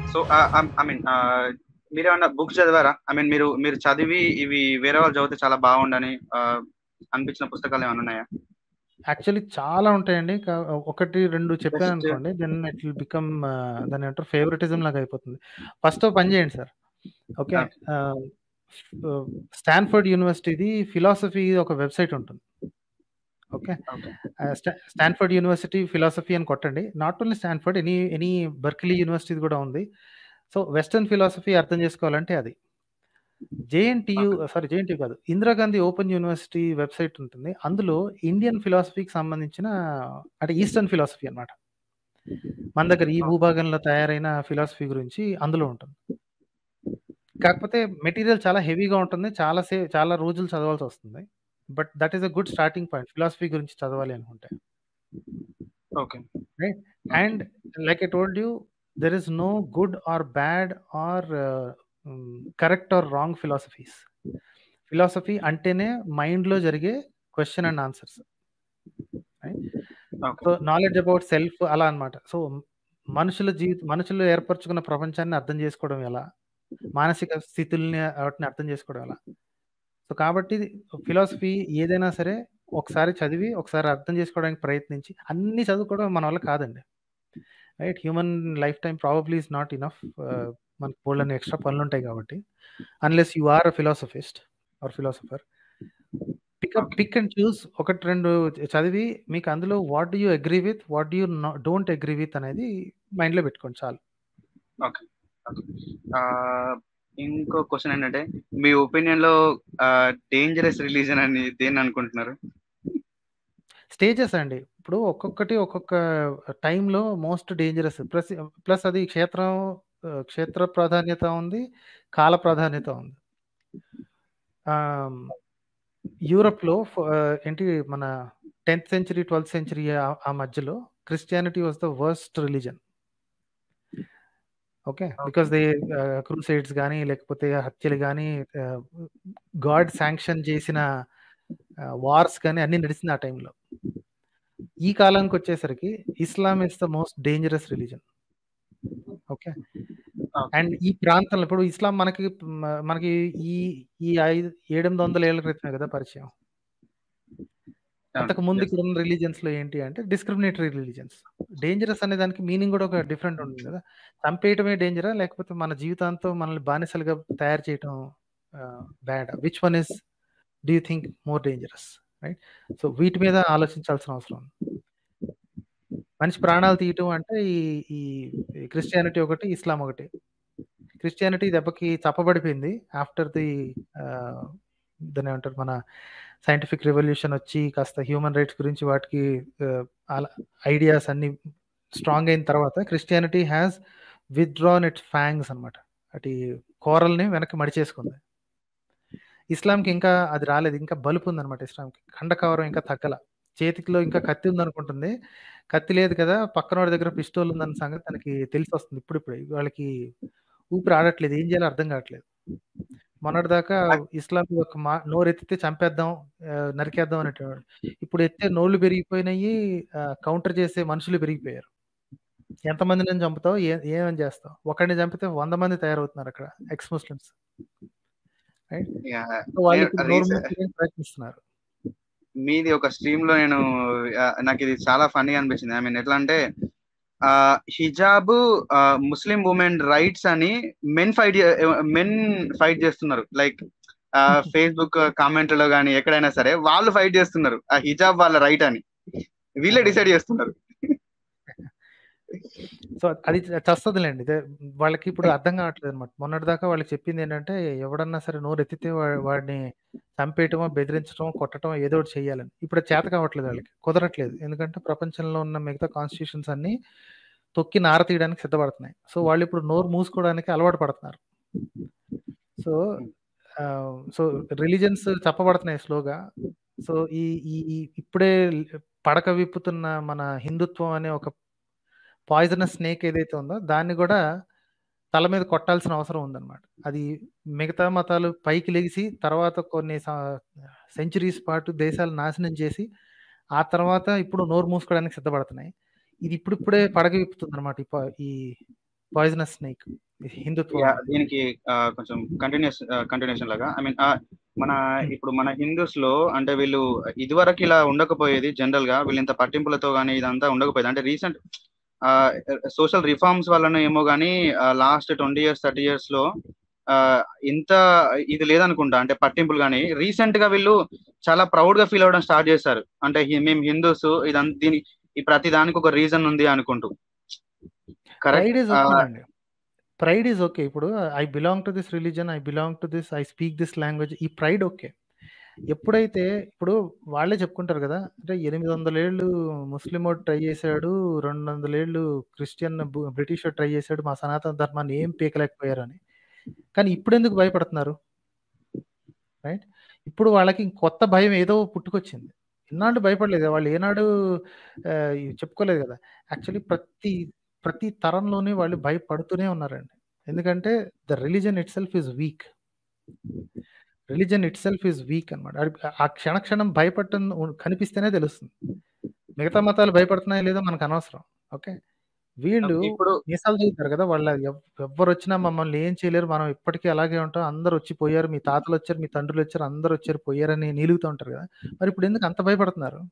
So I mean మీరేమన్నా books చదివారా I mean మీరు మీరు చదివి ఇవి వేరే వాళ్ళు చదివితే చాలా బాగుండని అనిపించిన పుస్తకాలు ఏమైనా ఉన్నాయా యాక్చువల్లీ చాలా ఉంటాయండి కా- ఒకటి రెండు చెప్పాను Best. అనుకోండి దెన్ ఇట్ విల్ బికమ్ దాని అంటారు ఫేవరెటిజం లాగా అయిపోతుంది ఫస్ట్ పని చేయండి సార్ ఓకే స్టాన్ఫర్డ్ యూనివర్సిటీది ఫిలాసఫీ ఒక వెబ్సైట్ ఉంటుంది okay okay Stanford university philosophy అని కొట్టండి not only Stanford any any Berkeley university కూడా ఉంది సో వెస్టర్న్ ఫిలాసఫీ అర్థం చేసుకోవాలంటే అది జేఎన్టీయు సారీ జేఎన్టీయు కాదు ఇందిరాగాంధీ ఓపెన్ యూనివర్సిటీ వెబ్సైట్ ఉంటుంది అందులో ఇండియన్ ఫిలాసఫీకి సంబంధించిన అంటే ఈస్టర్న్ ఫిలాసఫీ అన్నమాట మన దగ్గర ఈ భూభాగంలో తయారైన ఫిలాసఫీ గురించి అందులో ఉంటుంది కాకపోతే మెటీరియల్ చాలా హెవీగా ఉంటుంది చాలా సే చాలా రోజులు చదవాల్సి వస్తుంది but that is a good starting point philosophy గురించి చదవాలి అనుకుంటే okay and like I told you there is no good or bad or correct or wrong philosophies philosophy అంటేనే మైండ్లో జరిగే question and answers okay so knowledge about self అలా అన్నమాట so మనుషుల జీవిత మనుషులు ఏర్పరచుకున్న ప్రపంచాన్ని అర్థం చేసుకోవడం ఎలా మానసిక స్థితుల్ని వాటిని అర్థం చేసుకోవడం ఎలా సో కాబట్టి ఫిలాసఫీ ఏదైనా సరే ఒకసారి చదివి ఒకసారి అర్థం చేసుకోవడానికి ప్రయత్నించి అన్ని చదువుకోవడం మన వల్ల కాదండి right human life time probably is not enough మనకు బోల్డని ఎక్స్ట్రా పనులు ఉంటాయి కాబట్టి unless you are a philosophist or philosopher pickup Okay. Pick and choose ఒకటి రెండు చదివి మీకు అందులో what do you agree with what do you don't agree with అనేది మైండ్లో పెట్టుకోండి చాలు ఓకే ఓకే ఇంకో క్వశ్చన్ ఏంటంటే మీ ఒపీనియన్ లో డేంజరస్ రిలీజన్ అని దేన్ని అనుకుంటున్నారు స్టేజెస్ అండి ఇప్పుడు ఒక్కొక్కటి ఒక్కొక్క టైంలో మోస్ట్ డేంజరస్ ప్లస్ ప్లస్ అది క్షేత్రం ఆ, క్షేత్ర ప్రాధాన్యత ఉంది కాల ప్రాధాన్యత ఉంది ఆమ్, యూరప్లో ఫ- ఆ, ఏంటి మన టెన్త్ సెంచరీ ట్వెల్త్ సెంచరీ ఆ మధ్యలో Christianity was the worst religion okay because they crusades కానీ లేకపోతే హత్యలు కానీ గాడ్ శాంక్షన్ చేసిన వార్స్ కానీ అన్ని నడిచింది ఆ టైంలో ఈ కాలానికి వచ్చేసరికి Islam is the most dangerous religion okay and ఈ ప్రాంతంలో ఇప్పుడు ఇస్లాం మనకి మ- మనకి ఈ ఈ ఐదు ఏడెనిమిది వందల ఏళ్ల క్రితమే కదా పరిచయం అంతకు ముందు ఇక్కడ ఉన్న రిలీజియన్స్ లో ఏంటి అంటే డిస్క్రిమినేటరీ రిలీజియన్స్ డేంజరస్ అనే దానికి మీనింగ్ కూడా ఒక డిఫరెంట్ ఉంటుంది కదా చంపేయటమే డేంజరా లేకపోతే మన జీవితాంతో మనల్ని బానిసలుగా తయారు చేయటం bad which one is do you think more dangerous right so వీటి మీద ఆలోచించాల్సిన అవసరం ఉంది మనిషి ప్రాణాలు తీయటం అంటే ఈ ఈ క్రిస్టియానిటీ ఒకటి ఇస్లాం ఒకటి క్రిస్టియానిటీ దెబ్బకి చప్పబడిపోయింది ఆఫ్టర్ ది దాని ఏమంటారు మన సైంటిఫిక్ రెవల్యూషన్ వచ్చి కాస్త హ్యూమన్ రైట్స్ గురించి వాటికి ఐడియాస్ అన్ని స్ట్రాంగ్ అయిన తర్వాత Christianity has withdrawn its fangs అనమాట అటు కోరల్ని వెనక్కి మడిచేసుకుంది ఇస్లాంకి ఇంకా అది రాలేదు ఇంకా బలుపు ఉందన్నమాట ఇస్లాంకి ఖండకవరం ఇంకా తగ్గల చేతికిలో ఇంకా కత్తి ఉందనుకుంటుంది కత్తి లేదు కదా పక్కన వాడి దగ్గర పిస్టోల్ ఉందన్న సంగతి తనకి తెలిసి వస్తుంది ఇప్పుడు ఇప్పుడు వాళ్ళకి ఊపిరి ఆడట్లేదు ఏం చేయాలో అర్థం కావట్లేదు మొన్నటిదాకా ఇస్లాం ఒక మా నోరు ఎత్తితే చంపేద్దాం ఆ, నరికేద్దాం అనేటవాడు ఇప్పుడు ఎత్తే నోళ్ళు పెరిగిపోయినాయి కౌంటర్ చేసే మనుషులు పెరిగిపోయారు ఎంతమంది నేను చంపుతావు ఏ ఏమని చేస్తావు ఒకరిని చంపితే వంద మంది తయారవుతున్నారు అక్కడ ఎక్స్ ముస్లిమ్స్ రైట్ వాళ్ళు ఇప్పుడు నోరు మూసుకోవడానికి ప్రయత్నిస్తున్నారు మీది ఒక స్ట్రీమ్ లో నేను ఆ, నాకు ఇది చాలా ఫన్నీ అనిపించింది ఐ మీన్ ఎట్లా అంటే హిజాబ్ ముస్లిం ఉమెన్ రైట్స్ అని మెన్ ఫైట్ మెన్ ఫైట్ చేస్తున్నారు లైక్ ఫేస్బుక్ కామెంట్లలో కానీ ఎక్కడైనా సరే వాళ్ళు ఫైట్ చేస్తున్నారు ఆ హిజాబ్ వాళ్ళ రైట్ అని వీళ్ళే డిసైడ్ చేస్తున్నారు సో అది చస్తదిలేండి ఇదే వాళ్ళకి ఇప్పుడు అర్థం కావట్లేదు అనమాట మొన్నటిదాకా వాళ్ళకి చెప్పింది ఏంటంటే ఎవడన్నా సరే నోరు ఎత్తితే వా- వాడిని చంపేయటమో బెదిరించడం కొట్టడం ఏదో ఒకటి చేయాలని ఇప్పుడు అది చేత కావట్లేదు వాళ్ళకి కుదరట్లేదు ఎందుకంటే ప్రపంచంలో ఉన్న మిగతా కాన్స్టిట్యూషన్స్ అన్ని తొక్కి నార తీయడానికి సిద్ధపడుతున్నాయి సో వాళ్ళు ఇప్పుడు నోరు మూసుకోవడానికి అలవాటు పడుతున్నారు సో ఆ, సో రిలీజన్స్ చెప్పబడుతున్నాయి స్లోగా సో ఈ ఈ ఈ- ఇప్పుడే పడక విప్పుతున్న మన హిందుత్వం అనే ఒక పాయిజనస్ స్నేక్ ఏదైతే ఉందో దాన్ని కూడా తల మీద కొట్టాల్సిన అవసరం ఉందన్నమాట అది మిగతా మతాలు పైకి లెగిసి తర్వాత కొన్ని సెంచురీస్ పాటు దేశాలు నాశనం చేసి ఆ తర్వాత ఇప్పుడు నోరు మూసుకోవడానికి సిద్ధపడుతున్నాయి ఇది ఇప్పుడిప్పుడే పడగ విప్పుతుంది అనమాట ఈ పాయిజనస్ స్నేక్ హిందుత్వం యా అనేది. దీనికి ఆ, కొంచెం కంటిన్యూస్ కంటిన్యూషన్ లాగా ఐ మీన్ మన ఇప్పుడు మన హిందూస్ లో అంటే వీళ్ళు ఇదివరకు ఇలా ఉండకపోయేది జనరల్ గా వీళ్ళు ఇంత పట్టింపులతో కానీ ఇదంతా ఉండకపోయేది అంటే రీసెంట్ సోషల్ రిఫార్మ్స్ వలన ఏమో కానీ last twenty years thirty years లో ఆ, ఇంత ఇది లేదనుకుంటా అంటే పట్టింపులు కానీ రీసెంట్ గా వీళ్ళు చాలా ప్రౌడ్ గా ఫీల్ అవ్వడం స్టార్ట్ చేశారు అంటే హి- మేము హిందూస్ ఇదంతా దీని ఈ ప్రతి దానికి ఒక రీజన్ ఉంది అనుకుంటూ ప్రైడ్ కరెక్ట్ ఈజ్ ఓకే అండి ప్రైడ్ ఈజ్ ఓకే ఇప్పుడు I belong to this religion I belong to this I speak this language ఈ ప్రైడ్ ఓకే ఎప్పుడైతే ఇప్పుడు వాళ్ళే చెప్పుకుంటారు కదా అంటే ఎనిమిది వందల ఏళ్ళు ముస్లిం ట్రై చేశాడు రెండు వందల ఏళ్ళు క్రిస్టియన్ బు- బ్రిటిష్ ట్రై చేశాడు మా సనాతన ధర్మాన్ని ఏం పీకలేకపోయారు అని కానీ ఇప్పుడు ఎందుకు భయపడుతున్నారు రైట్ ఇప్పుడు వాళ్ళకి కొత్త భయం ఏదో పుట్టుకొచ్చింది ఇన్నాళ్ళు భయపడలేదు వాళ్ళు ఏనాడు ఆ, ఇవి చెప్పుకోలేదు కదా యాక్చువల్లీ ప్రతి ప్రతి తరంలోనే వాళ్ళు భయపడుతూనే ఉన్నారండి ఎందుకంటే the religion itself is weak religion itself is weak అనమాట ఆ క్షణ క్షణం భయపడటం ఉ- కనిపిస్తేనే తెలుస్తుంది మిగతా మతాలు భయపడుతున్నాయో లేదో మనకు అనవసరం ఓకే వీళ్ళు ఇప్పుడు మీసాలు చూస్తారు కదా వాళ్ళ ఎవ్- ఎవ్వరు వచ్చినా మమ్మల్ని ఏం చేయలేరు మనం ఇప్పటికీ అలాగే ఉంటాం అందరు వచ్చి పోయారు మీ తాతలు వచ్చారు మీ తండ్రులు వచ్చారు అందరు వచ్చారు పోయారని నీలుగుతూ ఉంటారు కదా మరి ఇప్పుడు ఎందుకు అంత భయపడుతున్నారు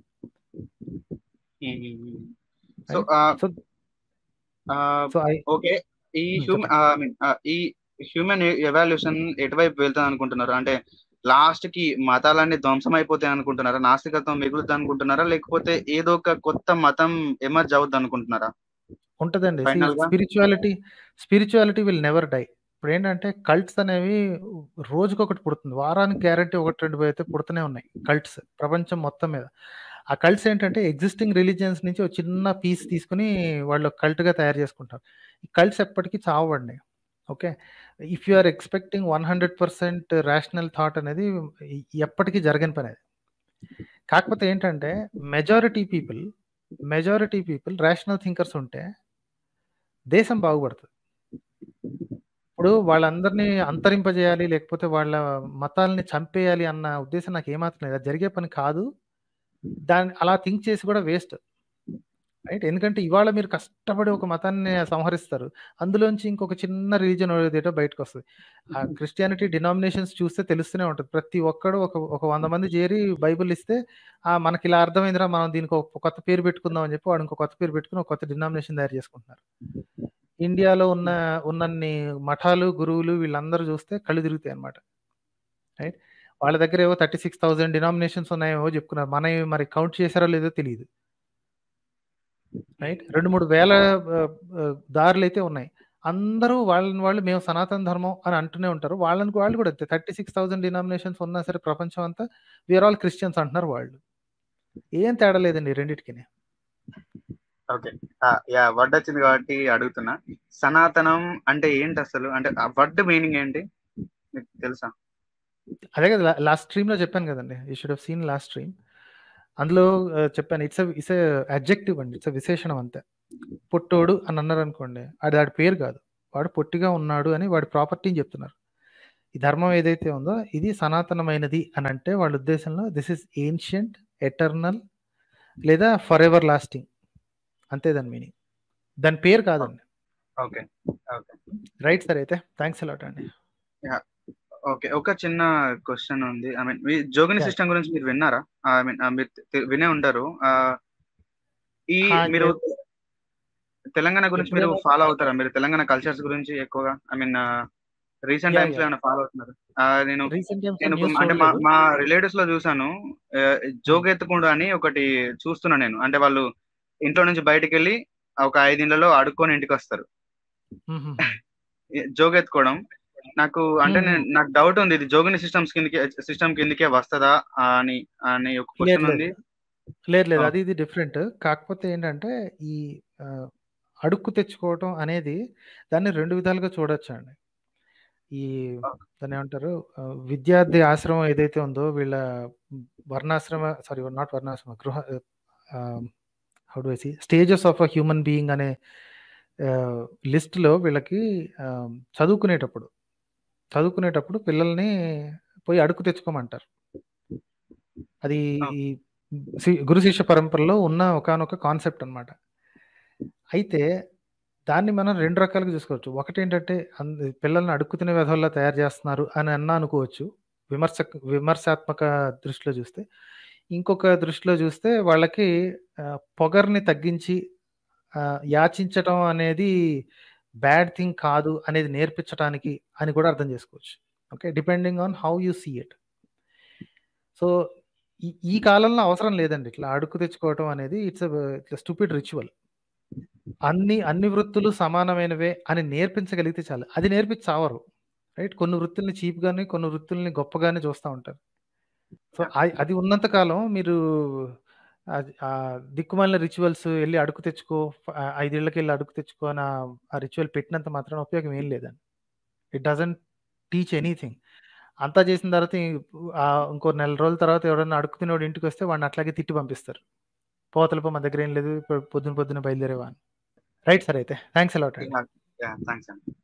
so so so I okay ఈ Hmm, హ్యూమన్ ఐ మీన్ ఈ హ్యూమన్ ఎవాల్యూషన్ ఎటువైపు వెళ్తుంది అనుకుంటున్నారు అంటే లాస్ట్ కి మతాలన్నీ ధ్వంసం అయిపోతాయి అనుకుంటున్నారా నాస్తికత్వం మిగులుతుంది అనుకుంటున్నారా లేకపోతే ఏదో ఒక కొత్త మతం ఎమర్జ్ అవుద్ది అనుకుంటున్నారా ఉంటదండి Final గా? Spirituality spirituality will never die ఇప్పుడు ఏంటంటే కల్ట్స్ అనేవి రోజుకొకటి పుడుతుంది వారానికి గ్యారంటీ ఒకటి రెండు అయితే పుడుతూనే ఉన్నాయి కల్ట్స్ ప్రపంచం మొత్తం మీద ఆ కల్ట్స్ ఏంటంటే ఎగ్జిస్టింగ్ రిలీజియన్స్ నుంచి ఒక చిన్న పీస్ తీసుకుని వాళ్ళు కల్ట్ గా తయారు చేసుకుంటారు ఈ కల్ట్స్ ఎప్పటికీ చావండి okay if you are expecting one hundred percent rational thought అనేది ఎప్పటికీ జరగని పని అది కాకపోతే ఏంటంటే majority people majority people rational thinkers ఉంటే దేశం బాగుపడుతుంది ఇప్పుడు వాళ్ళందరినీ అంతరింపజేయాలి లేకపోతే వాళ్ళ మతాలని చంపేయాలి అన్న ఉద్దేశం నాకు ఏమాత్రం లేదు అది జరిగే పని కాదు దాన్ని అలా థింక్ చేసి కూడా వేస్ట్ రైట్ ఎందుకంటే ఇవాళ మీరు కష్టపడి ఒక మతాన్ని సంహరిస్తారు అందులోంచి ఇంకొక చిన్న రిలీజన్ ఏదో బయటకు వస్తుంది ఆ క్రిస్టియానిటీ డినామినేషన్స్ చూస్తే తెలుస్తూనే ఉంటుంది ప్రతి ఒక్కడు ఒక ఒక వంద మంది చేరి బైబిల్ ఇస్తే ఆ మనకి ఇలా అర్థమైందిరా మనం దీనికి ఒక కొత్త పేరు పెట్టుకుందాం అని చెప్పి వాడు ఇంకో కొత్త పేరు పెట్టుకుని ఒక కొత్త డినామినేషన్ తయారు చేసుకుంటున్నారు ఇండియాలో ఉన్న ఉన్నన్ని మఠాలు గురువులు వీళ్ళందరూ చూస్తే కళ్ళు తిరుగుతాయి అనమాట రైట్ వాళ్ళ దగ్గర ఏవో థర్టీ సిక్స్ థౌసండ్ డినామినేషన్స్ ఉన్నాయేమో చెప్పుకున్నారు మన మరి కౌంట్ చేశారో లేదో తెలియదు రైట్ రెండు మూడు వేల ఆ, ఆ, దారులు అయితే ఉన్నాయి అందరూ వాళ్ళని వాళ్ళు మేము సనాతన ధర్మం అని అంటూనే ఉంటారు వాళ్ళని వాళ్ళు కూడా అంతే థర్టీ సిక్స్ థౌసండ్ డినామినేషన్స్ ఉన్నా సరే ప్రపంచం అంతా వీఆర్ ఆల్ క్రిస్టియన్స్ అంటున్నారు వాళ్ళు ఏం తేడా లేదండి రెండింటికి ఓకే యా వర్డ్ వచ్చింది కాబట్టి అడుగుతున్నా సనాతనం అంటే ఏంటి అసలు అంటే ఆ వర్డ్ మీనింగ్ ఏంటి మీకు తెలుసా అదే కదా లాస్ట్ స్ట్రీమ్ లో చెప్పాను కదండి you should have seen last stream అందులో ఆ, చెప్పాను ఇట్స్ ఇట్స్ అడ్జెక్టివ్ అండి ఇట్స్ విశేషణం అంతే పొట్టోడు అని అన్నారు అనుకోండి అది వాడి పేరు కాదు వాడు పొట్టిగా ఉన్నాడు అని వాడి ప్రాపర్టీని చెప్తున్నారు ఈ ధర్మం ఏదైతే ఉందో ఇది సనాతనమైనది అని అంటే వాళ్ళ ఉద్దేశంలో దిస్ ఇస్ ఏన్షియంట్ ఎటర్నల్ లేదా ఫర్ ఎవర్ లాస్టింగ్ అంతే దాని మీనింగ్ దాని పేరు కాదండి ఓకే ఓకే రైట్ సార్ అయితే థ్యాంక్స్ అలాట్ అండి ఓకే ఒక చిన్న క్వశ్చన్ ఉంది ఐ మీన్ మీ జోగిని Yeah. సిస్టమ్ గురించి మీరు విన్నారా ఐ మీన్ మీరు తె- వినే ఉంటారు ఆ, ఈ హా, మీరు తెలంగాణ గురించి మీరు ఎప్పుడైనా- ఫాలో అవుతారా మీరు తెలంగాణ కల్చర్స్ గురించి ఎక్కువగా I mean recent Yeah, times లో yeah. ఏమైనా ఫాలో అవుతున్నారు ఆ, నేను రీసెంట్ నేను ఒక- అంటే మా మా రిలేటివ్స్ లో చూసాను ఆ, జోగెత్తుకుండు అని ఒకటి చూస్తున్నా నేను అంటే వాళ్ళు ఇంట్లో నుంచి బయటకు వెళ్ళి ఒక ఐదిండ్లలో అడుక్కొని ఇంటికి వస్తారు ఈ జోగెత్తుకోవడం నాకు అంటే Hmm. నేను నాకు డౌట్ ఉంది ఇది జోగిని సిస్టమ్స్ కిందకి సిస్టమ్ కిందకే వస్తుందా అని అని ఒక లేదు క్వశ్చన్ ఉంది లేదు లేదు లేదు ఆ. అది ఇది డిఫరెంట్ కాకపోతే ఏంటంటే ఈ ఆ, అడుక్కు తెచ్చుకోవటం అనేది దాన్ని రెండు విధాలుగా చూడొచ్చు అండి ఈ దాన్ని ఏమంటారు ఆ, విద్యార్థి ఆశ్రమం ఏదైతే ఉందో వీళ్ళ వర్ణాశ్రమ సారీ నాట్ వర్ణాశ్రమ గృహ how do see stages of a human being అనే లిస్ట్లో వీళ్ళకి ఆ, చదువుకునేటప్పుడు చదువుకునేటప్పుడు పిల్లల్ని పోయి అడుగు తెచ్చుకోమంటారు అది ఆ. ఈ సి- గురు శిష్య పరంపరలో ఉన్న ఒకానొక కాన్సెప్ట్ అన్నమాట అయితే దాన్ని మనం రెండు రకాలుగా చూసుకోవచ్చు ఒకటేంటంటే అంద పిల్లల్ని అడుక్కు తినే వెధవల్లా తయారు చేస్తున్నారు అని అన్నా అనుకోవచ్చు విమర్శ విమర్శాత్మక దృష్టిలో చూస్తే ఇంకొక దృష్టిలో చూస్తే వాళ్ళకి ఆ, పొగర్ని తగ్గించి ఆ, యాచించటం అనేది బ్యాడ్ థింగ్ కాదు అనేది నేర్పించడానికి అని కూడా అర్థం చేసుకోవచ్చు okay depending on how you see it so ఈ ఈ కాలంలో అవసరం లేదండి ఇట్లా అడుగు తెచ్చుకోవటం అనేది ఇట్స్ ఇట్లా స్టూపిడ్ రిచువల్ అన్ని అన్ని వృత్తులు సమానమైనవే అని నేర్పించగలిగితే చాలు అది నేర్పించి చావరు రైట్ కొన్ని వృత్తుల్ని చీప్ గాని కొన్ని వృత్తుల్ని గొప్పగానే చూస్తూ ఉంటారు సో ఆ- అది ఉన్నంత కాలం మీరు ఆ- ఆ దిక్కుమాలిన రిచువల్స్ వెళ్ళి అడుగు తెచ్చుకో ఫ- ఆ ఐదేళ్లకి వెళ్ళి అడుగు తెచ్చుకో అని ఆ- ఆ రిచువల్ పెట్టినంత మాత్రం ఉపయోగం ఏం లేదండి ఇట్ డజంట్ టీచ్ ఎనీథింగ్ అంతా చేసిన తర్వాత ఈ- ఆ ఇంకో నెల రోజుల తర్వాత ఎవరైనా అడుగు తినేవాడు ఇంటికి వస్తే వాడిని అట్లాగే తిట్టి పంపిస్తారు పోతలపో మా దగ్గర ఏం లేదు ఇప్పుడు పొద్దున పొద్దున బయలుదేరేవా అని రైట్ సార్ అయితే థ్యాంక్స్ అలాట్ అండి థ్యాంక్స్ అండి